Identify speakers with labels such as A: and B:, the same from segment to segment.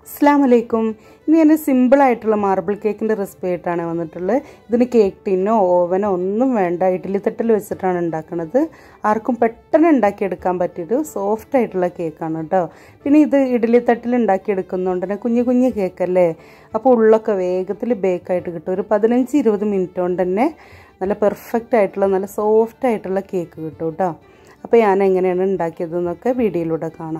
A: അസ്സാം വലൈക്കും ഇനി ഞാൻ സിമ്പിളായിട്ടുള്ള മാർബിൾ കേക്കിൻ്റെ റെസിപ്പി ആയിട്ടാണ് വന്നിട്ടുള്ളത് ഇതിന് കേക്ക് ടിന്നോ ഓവനോ ഒന്നും വേണ്ട ഇഡ്ഡലി തട്ടിൽ വെച്ചിട്ടാണ് ഉണ്ടാക്കുന്നത് ആർക്കും പെട്ടെന്ന് ഉണ്ടാക്കിയെടുക്കാൻ പറ്റിയൊരു സോഫ്റ്റ് ആയിട്ടുള്ള കേക്കാണ് കേട്ടോ പിന്നെ ഇത് ഇഡ്ഡലി തട്ടിൽ ഉണ്ടാക്കിയെടുക്കുന്നതുകൊണ്ട് തന്നെ കുഞ്ഞു കുഞ്ഞു കേക്കല്ലേ അപ്പോൾ ഉള്ളൊക്കെ വേഗത്തിൽ ബേക്കായിട്ട് കിട്ടും ഒരു പതിനഞ്ച് ഇരുപത് മിനിറ്റ് കൊണ്ട് തന്നെ നല്ല പെർഫെക്റ്റ് ആയിട്ടുള്ള നല്ല സോഫ്റ്റ് ആയിട്ടുള്ള കേക്ക് കിട്ടും കേട്ടോ അപ്പോൾ ഞാൻ എങ്ങനെയാണ് ഉണ്ടാക്കിയതെന്നൊക്കെ വീഡിയോയിലൂടെ കാണാം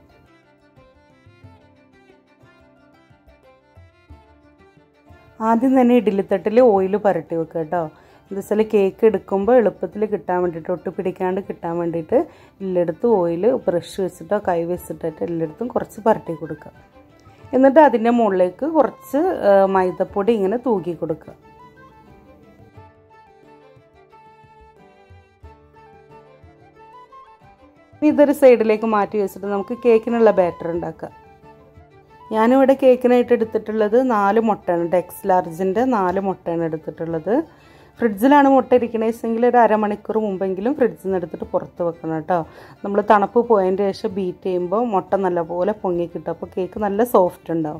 A: ആദ്യം തന്നെ ഇഡ്ഡലിത്തട്ടിൽ ഓയിൽ പുരട്ടി വെക്കുക കേട്ടോ എന്താ വെച്ചാൽ കേക്ക് എടുക്കുമ്പോൾ എളുപ്പത്തിൽ കിട്ടാൻ വേണ്ടിയിട്ട് ഒട്ട് പിടിക്കാണ്ട് കിട്ടാൻ വേണ്ടിയിട്ട് എല്ലായിടത്തും ഓയിൽ ബ്രഷ് വെച്ചിട്ടോ കൈ വെച്ചിട്ടോ എല്ലായിടത്തും കുറച്ച് പുരട്ടി കൊടുക്കുക എന്നിട്ട് അതിൻ്റെ മുകളിലേക്ക് കുറച്ച് മൈദപ്പൊടി ഇങ്ങനെ തൂക്കി കൊടുക്കുക ഇതൊരു സൈഡിലേക്ക് മാറ്റി വെച്ചിട്ട് നമുക്ക് കേക്കിനുള്ള ബാറ്റർ ഉണ്ടാക്കാം ഞാനിവിടെ കേക്കിനായിട്ട് എടുത്തിട്ടുള്ളത് നാല് മുട്ടയാണ് ഡെക്സ് ലാർജിൻ്റെ നാല് മുട്ടയാണ് എടുത്തിട്ടുള്ളത് ഫ്രിഡ്ജിലാണ് മുട്ട ഇരിക്കണമെങ്കിൽ ഒരു അരമണിക്കൂർ മുമ്പെങ്കിലും ഫ്രിഡ്ജിൽ നിന്ന് എടുത്തിട്ട് പുറത്ത് വെക്കണം കേട്ടോ നമ്മൾ തണുപ്പ് പോയതിൻ്റെ ശേഷം ബീറ്റ് ചെയ്യുമ്പോൾ മുട്ട നല്ലപോലെ പൊങ്ങി കിട്ടും അപ്പോൾ കേക്ക് നല്ല സോഫ്റ്റ് ഉണ്ടാവും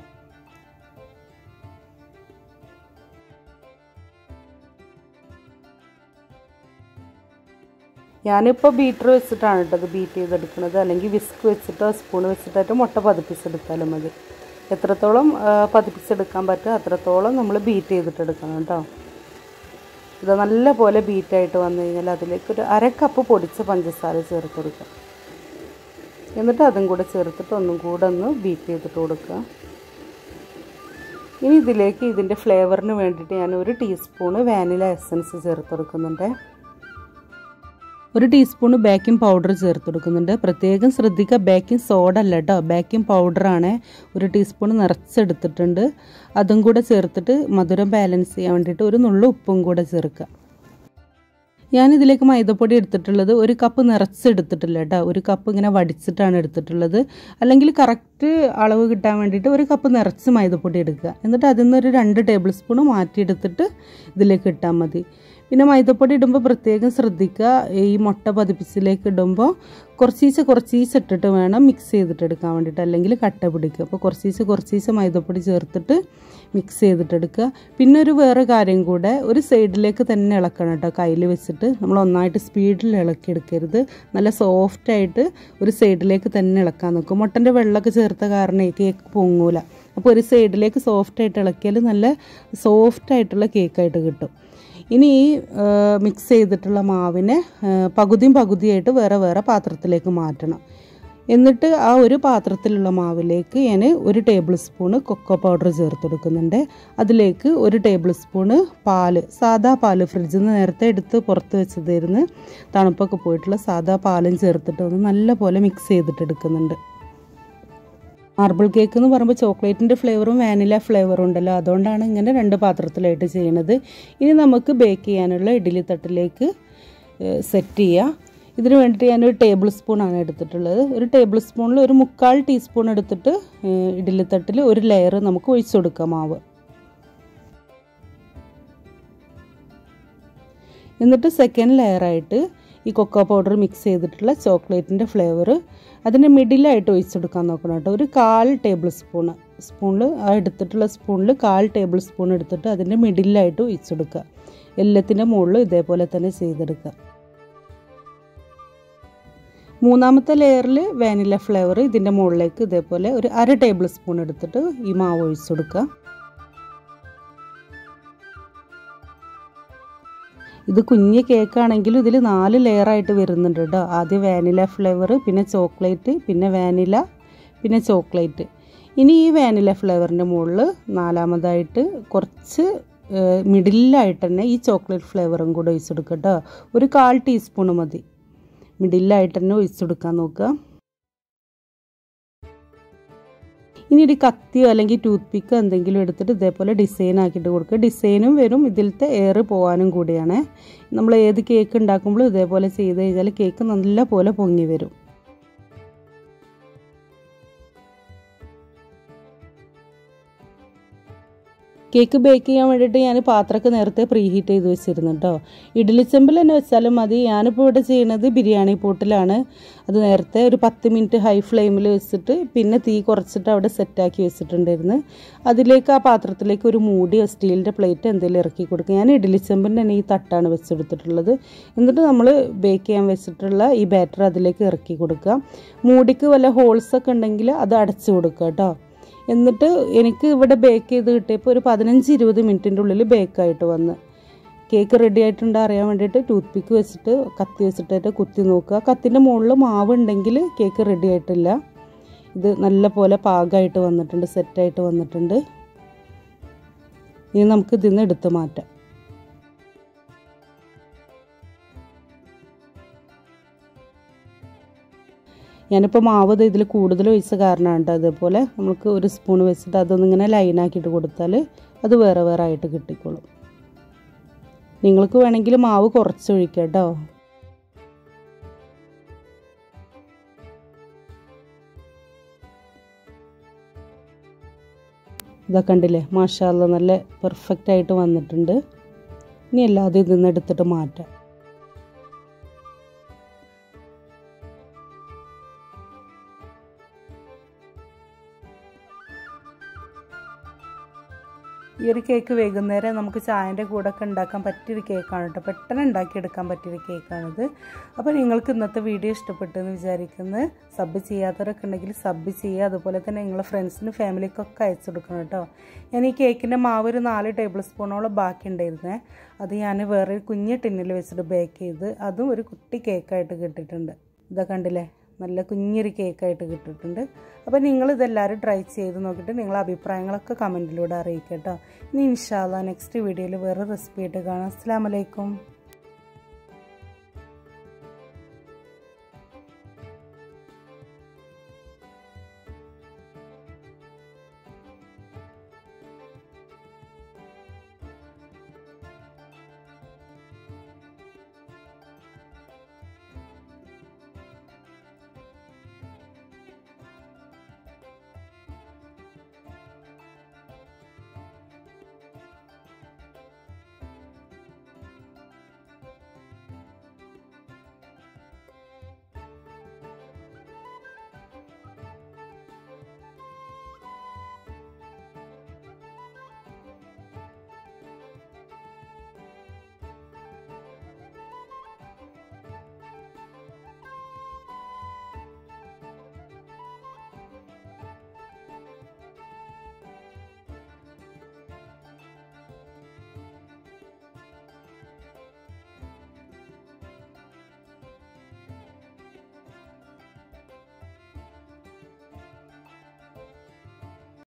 A: ഞാനിപ്പോൾ ബീറ്റർ വെച്ചിട്ടാണ് കേട്ടോ അത് ബീറ്റ് ചെയ്തെടുക്കുന്നത് അല്ലെങ്കിൽ വിസ്ക് വെച്ചിട്ടോ സ്പൂൺ വെച്ചിട്ടായിട്ട് മുട്ട പതിപ്പിച്ചെടുത്താലും മതി എത്രത്തോളം പതിപ്പിച്ചെടുക്കാൻ പറ്റുമോ അത്രത്തോളം നമ്മൾ ബീറ്റ് ചെയ്തിട്ടെടുക്കണം കേട്ടോ ഇത് നല്ല പോലെ ബീറ്റായിട്ട് വന്നു കഴിഞ്ഞാൽ അതിലേക്ക് ഒരു അര കപ്പ് പൊടിച്ച പഞ്ചസാര ചേർത്ത് കൊടുക്കുക എന്നിട്ട് അതും കൂടെ ചേർത്തിട്ട് ഒന്നും കൂടെ ഒന്ന് ബീറ്റ് ചെയ്തിട്ട് കൊടുക്കുക ഇനി ഇതിലേക്ക് ഇതിൻ്റെ ഫ്ലേവറിന് വേണ്ടിയിട്ട് ഞാൻ ഒരു ടീസ്പൂണ് വാനില എസൻസ് ചേർത്ത് കൊടുക്കുന്നുണ്ട് ഒരു ടീസ്പൂണ് ബേക്കിംഗ് പൗഡർ ചേർത്ത് കൊടുക്കുന്നുണ്ട് പ്രത്യേകം ശ്രദ്ധിക്കുക ബേക്കിംഗ് സോഡ അല്ല കേട്ടോ ബേക്കിംഗ് പൗഡറാണ് ഒരു ടീസ്പൂൺ നിറച്ചെടുത്തിട്ടുണ്ട് അതും കൂടെ ചേർത്തിട്ട് മധുരം ബാലൻസ് ചെയ്യാൻ വേണ്ടിയിട്ട് ഒരു നുള്ളു ഉപ്പും കൂടെ ചേർക്കുക ഞാനിതിലേക്ക് മൈദപ്പൊടി എടുത്തിട്ടുള്ളത് ഒരു കപ്പ് നിറച്ചെടുത്തിട്ടില്ല കേട്ടോ ഒരു കപ്പ് ഇങ്ങനെ വടിച്ചിട്ടാണ് എടുത്തിട്ടുള്ളത് അല്ലെങ്കിൽ കറക്റ്റ് അളവ് കിട്ടാൻ വേണ്ടിയിട്ട് ഒരു കപ്പ് നിറച്ച് മൈദപ്പൊടി എടുക്കുക എന്നിട്ട് അതിൽ നിന്ന് ഒരു രണ്ട് ടേബിൾ സ്പൂൺ മാറ്റിയെടുത്തിട്ട് ഇതിലേക്ക് ഇട്ടാൽ മതി പിന്നെ മൈദപ്പൊടി ഇടുമ്പോൾ പ്രത്യേകം ശ്രദ്ധിക്കുക ഈ മുട്ട പതിപ്പിച്ചിലേക്ക് ഇടുമ്പോൾ കുറച്ചീച്ച കുറച്ചീച്ച ഇട്ടിട്ട് വേണം മിക്സ് ചെയ്തിട്ട് എടുക്കാൻ വേണ്ടിയിട്ട് അല്ലെങ്കിൽ കട്ട പിടിക്കുക അപ്പോൾ കുറച്ചീച്ച കുറച്ചീച്ച മൈദപ്പൊടി ചേർത്തിട്ട് മിക്സ് ചെയ്തിട്ടെടുക്കുക പിന്നെ ഒരു വേറെ കാര്യം കൂടെ ഒരു സൈഡിലേക്ക് തന്നെ ഇളക്കണം കേട്ടോ കയ്യിൽ വെച്ചിട്ട് നമ്മൾ ഒന്നായിട്ട് സ്പീഡിൽ ഇളക്കിയെടുക്കരുത് നല്ല സോഫ്റ്റായിട്ട് ഒരു സൈഡിലേക്ക് തന്നെ ഇളക്കാൻ നോക്കും മുട്ടൻ്റെ വെള്ളമൊക്കെ ചേർത്ത കാരണം കേക്ക് പൊങ്ങൂല അപ്പോൾ ഒരു സൈഡിലേക്ക് സോഫ്റ്റായിട്ട് ഇളക്കിയാൽ നല്ല സോഫ്റ്റായിട്ടുള്ള കേക്കായിട്ട് കിട്ടും ഇനി ഈ മിക്സ് ചെയ്തിട്ടുള്ള മാവിനെ പകുതിയും പകുതിയായിട്ട് വേറെ വേറെ പാത്രത്തിലേക്ക് മാറ്റണം എന്നിട്ട് ആ ഒരു പാത്രത്തിലുള്ള മാവിലേക്ക് ഞാൻ ഒരു ടേബിൾ സ്പൂണ് കൊക്കോ പൗഡർ ചേർത്ത് കൊടുക്കുന്നുണ്ട് അതിലേക്ക് ഒരു ടേബിൾ സ്പൂണ് പാല് സാദാ പാല് ഫ്രിഡ്ജിൽ നിന്ന് നേരത്തെ എടുത്ത് പുറത്ത് വെച്ചതായിരുന്നു തണുപ്പൊക്കെ പോയിട്ടുള്ള സാദാ പാലും ചേർത്തിട്ട് ഒന്ന് നല്ല പോലെ മിക്സ് ചെയ്തിട്ട് എടുക്കുന്നുണ്ട് മാർബിൾ കേക്ക് എന്ന് പറയുമ്പോൾ ചോക്ലേറ്റിൻ്റെ ഫ്ലേവറും വാനില ഫ്ലേവറും ഉണ്ടല്ലോ അതുകൊണ്ടാണ് ഇങ്ങനെ രണ്ട് പാത്രത്തിലായിട്ട് ചെയ്യണത് ഇനി നമുക്ക് ബേക്ക് ചെയ്യാനുള്ള ഇഡ്ഡലി തട്ടിലേക്ക് സെറ്റ് ചെയ്യുക ഇതിന് വേണ്ടിയിട്ട് ഞാനൊരു ടേബിൾ സ്പൂണാണ് എടുത്തിട്ടുള്ളത് ഒരു ടേബിൾ സ്പൂണിൽ ഒരു മുക്കാൽ ടീസ്പൂൺ എടുത്തിട്ട് ഇഡ്ഡലി തട്ടിൽ ഒരു ലെയർ നമുക്ക് ഒഴിച്ചു കൊടുക്കാം മാവ് എന്നിട്ട് സെക്കൻഡ് ലെയറായിട്ട് ഈ കൊക്കോ പൗഡർ മിക്സ് ചെയ്തിട്ടുള്ള ചോക്ലേറ്റിൻ്റെ ഫ്ലേവർ അതിൻ്റെ മിഡിലായിട്ട് ഒഴിച്ചെടുക്കാൻ നോക്കണം കേട്ടോ ഒരു കാൽ ടേബിൾ സ്പൂണ് സ്പൂണിൽ ആ എടുത്തിട്ടുള്ള സ്പൂണിൽ കാൽ ടേബിൾ സ്പൂൺ എടുത്തിട്ട് അതിൻ്റെ മിഡിലായിട്ട് ഒഴിച്ചെടുക്കുക എല്ലാത്തിൻ്റെ മുകളിൽ ഇതേപോലെ തന്നെ ചെയ്തെടുക്കുക മൂന്നാമത്തെ ലെയറിൽ വാനില ഫ്ലേവർ ഇതിൻ്റെ മുകളിലേക്ക് ഇതേപോലെ ഒരു അര ടേബിൾ സ്പൂൺ എടുത്തിട്ട് ഈ മാവ് ഒഴിച്ചെടുക്കുക ഇത് കുഞ്ഞ് കേക്കാണെങ്കിലും ഇതിൽ നാല് ലെയറായിട്ട് വരുന്നുണ്ട് കേട്ടോ ആദ്യം വാനില ഫ്ലേവർ പിന്നെ ചോക്ലേറ്റ് പിന്നെ വാനില പിന്നെ ചോക്ലേറ്റ് ഇനി ഈ വാനില ഫ്ലേവറിൻ്റെ മുകളിൽ നാലാമതായിട്ട് കുറച്ച് മിഡിലായിട്ട് തന്നെ ഈ ചോക്ലേറ്റ് ഫ്ലേവറും കൂടെ ഒഴിച്ചെടുക്കുക കേട്ടോ ഒരു കാൽ ടീസ്പൂൺ മതി മിഡിലായിട്ട് തന്നെ ഒഴിച്ചെടുക്കാൻ നോക്കുക ഇനി ഒരു കത്തിയോ അല്ലെങ്കിൽ ടൂത്ത് പിക്കോ എന്തെങ്കിലും എടുത്തിട്ട് ഇതേപോലെ ഡിസൈൻ ആക്കിയിട്ട് കൊടുക്കുക ഡിസൈനും വരും ഇതിലത്തെ എയർ പോകാനും കൂടിയാണ് നമ്മൾ ഏത് കേക്ക് ഉണ്ടാക്കുമ്പോഴും ഇതേപോലെ ചെയ്ത് കഴിഞ്ഞാൽ കേക്ക് നല്ല പോലെ പൊങ്ങി വരും കേക്ക് ബേക്ക് ചെയ്യാൻ വേണ്ടിയിട്ട് ഞാൻ പാത്രമൊക്കെ നേരത്തെ പ്രീ ഹീറ്റ് ചെയ്ത് വെച്ചിരുന്നു കേട്ടോ ഇഡ്ഡലി ചെമ്പിൽ തന്നെ വെച്ചാലും മതി ഞാനിപ്പോൾ ഇവിടെ ചെയ്യുന്നത് ബിരിയാണി പോട്ടിലാണ് അത് നേരത്തെ ഒരു പത്ത് മിനിറ്റ് ഹൈ ഫ്ലെയിമിൽ വെച്ചിട്ട് പിന്നെ തീ കുറച്ചിട്ട് അവിടെ സെറ്റാക്കി വെച്ചിട്ടുണ്ടായിരുന്നു അതിലേക്ക് ആ പാത്രത്തിലേക്ക് ഒരു മൂടി സ്റ്റീലിൻ്റെ പ്ലേറ്റ് എന്തെങ്കിലും ഇറക്കി കൊടുക്കുക ഞാൻ ഇഡ്ഡലി ചെമ്പിൻ്റെ തന്നെ ഈ തട്ടാണ് വെച്ചെടുത്തിട്ടുള്ളത് എന്നിട്ട് നമ്മൾ ബേക്ക് ചെയ്യാൻ വെച്ചിട്ടുള്ള ഈ ബാറ്റർ അതിലേക്ക് ഇറക്കി കൊടുക്കുക മൂടിക്ക് വല്ല ഹോൾസൊക്കെ ഉണ്ടെങ്കിൽ അത് അടച്ചു കൊടുക്കുക കേട്ടോ എന്നിട്ട് എനിക്ക് ഇവിടെ ബേക്ക് ചെയ്ത് കിട്ടിയപ്പോൾ ഒരു പതിനഞ്ച് ഇരുപത് മിനിറ്റിൻ്റെ ഉള്ളിൽ ബേക്കായിട്ട് വന്ന് കേക്ക് റെഡി ആയിട്ടുണ്ട് അറിയാൻ വേണ്ടിയിട്ട് ടൂത്ത് പിക്ക് വെച്ചിട്ട് കത്തി വെച്ചിട്ടായിട്ട് കുത്തി നോക്കുക കത്തിൻ്റെ മുകളിൽ മാവ് ഉണ്ടെങ്കിൽ കേക്ക് റെഡി ആയിട്ടില്ല ഇത് നല്ല പോലെ പാകമായിട്ട് വന്നിട്ടുണ്ട് സെറ്റായിട്ട് വന്നിട്ടുണ്ട് ഇനി നമുക്ക് ഇതിൽ നിന്ന് എടുത്ത് മാറ്റാം ഞാനിപ്പോൾ മാവ് ഇതിൽ കൂടുതൽ ഒഴിച്ച കാരണമാണ് കേട്ടോ അതേപോലെ നമുക്ക് ഒരു സ്പൂൺ വെച്ചിട്ട് അതൊന്നിങ്ങനെ ലൈനാക്കിയിട്ട് കൊടുത്താൽ അത് വേറെ വേറെ ആയിട്ട് കിട്ടിക്കോളും നിങ്ങൾക്ക് വേണമെങ്കിൽ മാവ് കുറച്ച് ഒഴിക്കാം കേട്ടോ ഇതൊക്കെ കണ്ടില്ലേ മാഷാല്ല നല്ല പെർഫെക്റ്റ് ആയിട്ട് വന്നിട്ടുണ്ട് ഇനി എല്ലാതും ഇതിൽ നിന്ന് എടുത്തിട്ട് മാറ്റാം ഈ ഒരു കേക്ക് വൈകുന്നേരം നമുക്ക് ചായൻ്റെ കൂടെ ഒക്കെ ഉണ്ടാക്കാൻ പറ്റിയൊരു കേക്കാണ് കേട്ടോ പെട്ടെന്ന് ഉണ്ടാക്കിയെടുക്കാൻ പറ്റിയൊരു കേക്കാണിത് അപ്പോൾ നിങ്ങൾക്ക് ഇന്നത്തെ വീഡിയോ ഇഷ്ടപ്പെട്ടെന്ന് വിചാരിക്കുന്നത് സബ് ചെയ്യാത്തവരൊക്കെ ഉണ്ടെങ്കിൽ സബ് ചെയ്യുക അതുപോലെ തന്നെ നിങ്ങളെ ഫ്രണ്ട്സിനും ഫാമിലിക്കൊക്കെ അയച്ചു കൊടുക്കണം കേട്ടോ ഞാൻ ഈ കേക്കിൻ്റെ മാവ് ഒരു നാല് ടേബിൾ സ്പൂണോളം ബാക്കി ഉണ്ടായിരുന്നേ അത് ഞാൻ വേറെ കുഞ്ഞ് ടിന്നിൽ വെച്ചിട്ട് ബേക്ക് ചെയ്ത് അതും ഒരു കുട്ടി കേക്കായിട്ട് കിട്ടിയിട്ടുണ്ട് ഇതൊക്കെ കണ്ടില്ലേ നല്ല കുഞ്ഞൊരു കേക്കായിട്ട് കിട്ടിയിട്ടുണ്ട് അപ്പോൾ നിങ്ങൾ ഇതെല്ലാവരും ട്രൈ ചെയ്ത് നോക്കിയിട്ട് നിങ്ങളെ അഭിപ്രായങ്ങളൊക്കെ കമൻറ്റിലൂടെ അറിയിക്കുക കേട്ടോ ഇനി ഇൻഷാല്ല നെക്സ്റ്റ് വീഡിയോയിൽ വേറെ റെസിപ്പി ആയിട്ട് കാണാം അസ്സാം വലൈക്കും